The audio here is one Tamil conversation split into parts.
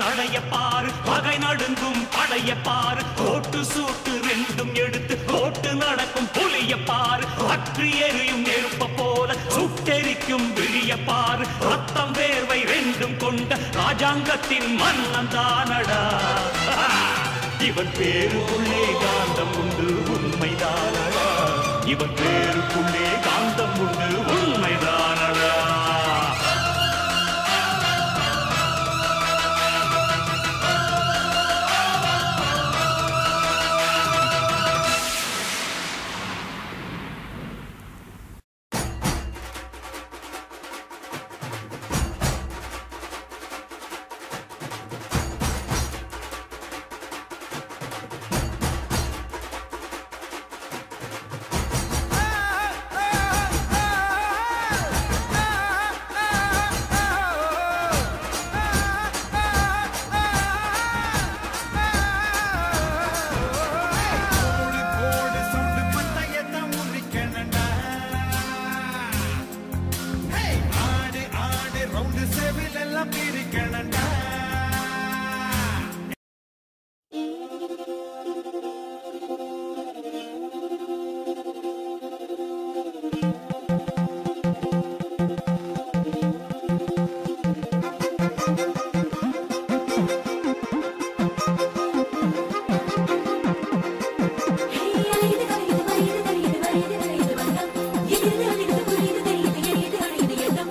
நடைய பாரு பகை நடுங்கும் படைய பாரு கோட்டு சூட்டு ரெண்டும் எடுத்து கோட்டு நடக்கும் புலிய பாரு அற்றி எரியும் நெருப்ப போல சுட்டெரிக்கும் விழிய பாரு ரத்தம் வேர்வை ரெண்டும் கொண்ட ராஜாங்கத்தின் மன்னன் தானடா இவன் பேருக்குள்ளே காந்தம் உண்டு உண்மைதானடா இவன் பேருக்குள்ளே காந்தம் உண்டு உண்மைதானடா ஓடி போடு சுண்டு பந்தயத்தான் முறிக்கணும்டா. ஹேய், ஆடு ஆடு ரவுண்டு செவில் எல்லாம் பிரிக்கணும்டா. அலையுது கலையுது வரையுது தெரியுது வரையுது தெரியுது வண்ணம் எகிறுது அதிருது புரியுது தெரியுது எரியுது அணையுது எண்ணம்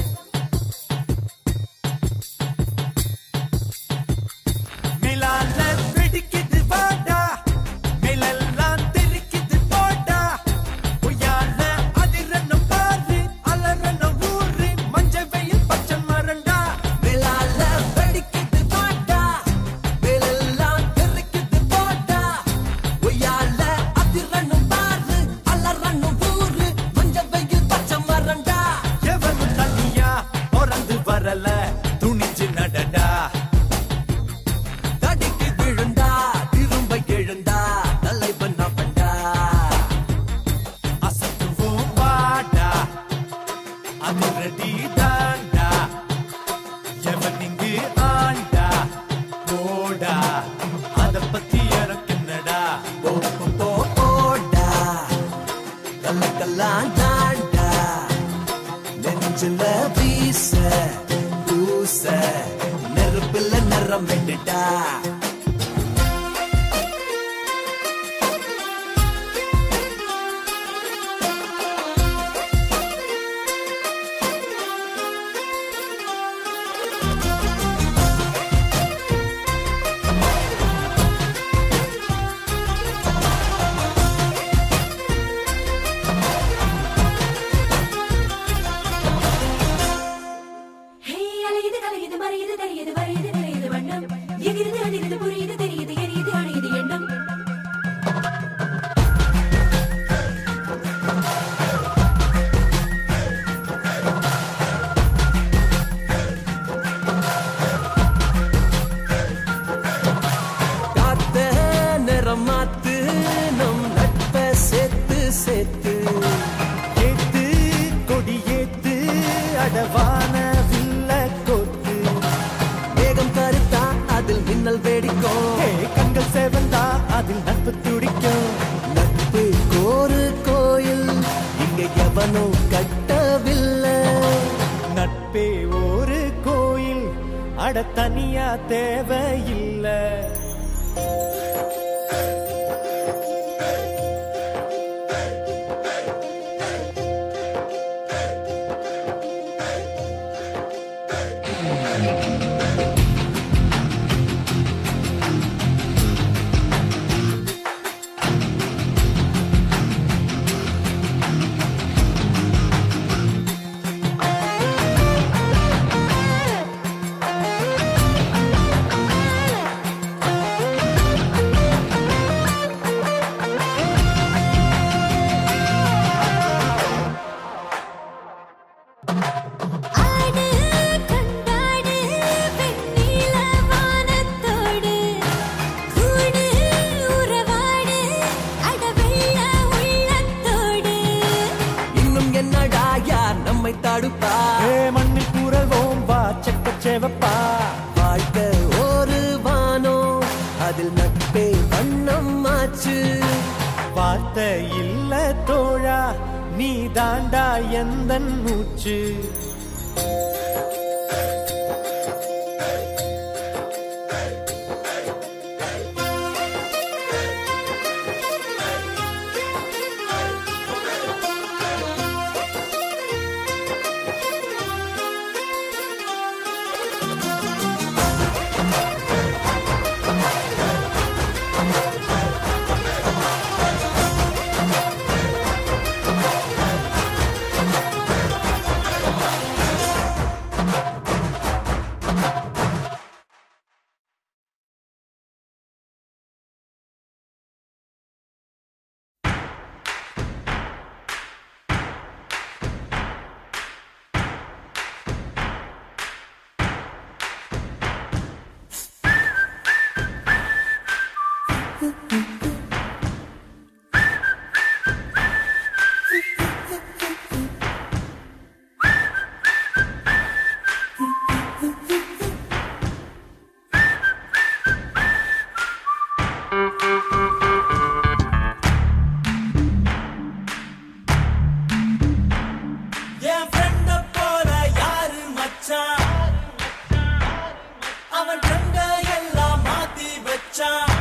மேலால வெடிக்குது வாடா, மேலெல்லாம் தெறிக்குது போடா. பொய்யால அதிரணும் பாரு, அலறணும் ஊரு, மஞ்சள் வெயில் பச்சை மரண்டா. மேலால வெடிக்குது வாடா, மேலெல்லாம் தெறிக்குது போடா. பொய்யால அதிரணும் பாரு, அலறணும் ஊரு, மஞ்சள் வெயில் பச்சை மரண்டா. எவனும் தனியா பிறந்து வரல துணிஞ்சு நடடா தடிக்கு விழுந்தா திரும்ப எழுந்தா தலைவன் அவன்டா அசத்துவோம் வாடா அதிரடி தாண்டா எவன் இங்கு ஆண்டா போடா அத பத்தி எனக்கு என்னடா போ போ, போ போடா கல்ல கல்லாம் தாண்டா நெஞ்சில வீச பூச நெருப்புல நிறம் விட்டுட்டா ஹே அலையுது கலையுது மறையுது தெரியுது வரையுது தெரியுது வண்ணம் எகிறுது அதிருது புரியுது தெரியுது எரியுது அணையுது எண்ணம் காத்த நிறம் மாத்து நம் நட்ப சேர்த்து சேர்த்து ஏத்து கொடி ஏத்து அடவான வில்ல கோத்து வேகம் கருத்தா அதில் மின்னல் வேடிக்கும் கண்கள் சேவந்தா அதில் நட்பு துடிக்கும் நட்பு கோரு கோயில் இங்க எவனும் கட்டவில்லை நட்பே ஒரு கோயில் அட தனியா தேவையில்லை ஆடு கண்டாடு வெண்ணில வானத்தோடு கூடு உறவாடு அடவெள்ள உள்ளத்தோடு இன்னும் என்னடா யார் நம்மை தடுப்பா மண்ணில் கூறவோம் வா செக்க செவப்பா வாழ்க்கை ஓ தோழா நீ தாண்டா எந்த மூச்சு என் ஃப்ரெண்ட போல யாரு மச்சான் அவன் ட்ரெண்ட எல்லாம் மாத்தி வச்சான்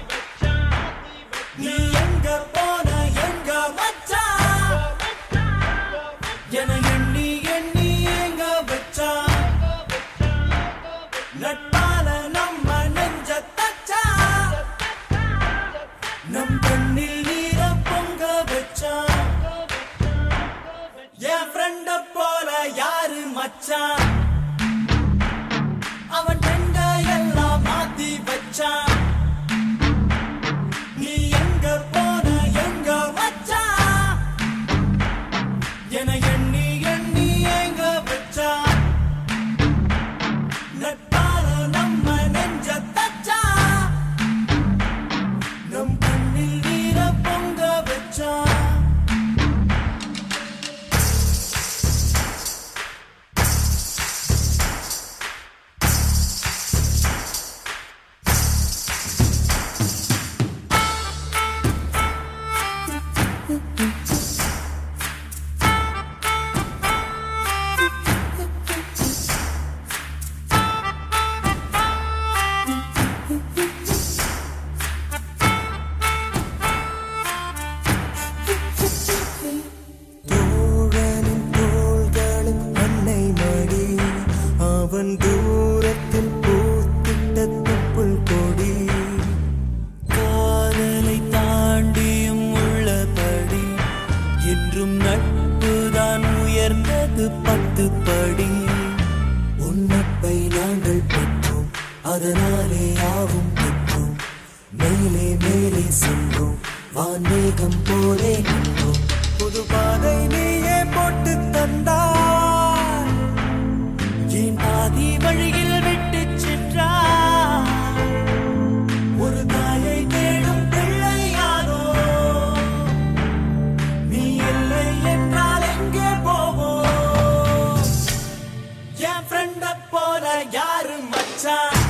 நீ எங்க போன எங்க மச்சான் என எண்ணி எண்ணி எங்க வச்சான் நட்பால நம்ம நெஞ்ச தச்சான் நம் கண்ணில் நீர பொங்க வச்சான் என் ஃப்ரெண்ட போல யாரு மச்சான் அவன் ட்ரெண்ட எல்லாம் மாத்தி வச்சான் நீ எங்க போன எங்க மச்சான் என எண்ணி எண்ணி எங்க வச்சான் நட்பால நம்ம நெஞ்ச தச்சான் நம் கண்ணில் நீர பொங்க வச்சான் தோழனின் தோள்களின் அன்னை மடி அவன் தூரத்தில் பூத்திட்ட தொப்புள் கொடி காதலை தாண்டியும் உள்ளபடி என்றும் நட்புதான் உயர்ந்தது பத்து படி உன்னப்பை நாங்கள் பெற்றோம் அதனாலே யாவும் பெற்றோம் மேலே மேலே சென்றோம் வான்மேகம் போலே நின்றோம் புது பாதை நீயே போட்டு தந்தாய் ஏன் பாதி வழியில் விட்டு சென்றாய் ஒரு தாயை தேடும் பிள்ளையானோ நீ இல்லை என்றால் எங்கே போவோம் என் ஃப்ரெண்ட போல யாரு மச்சான்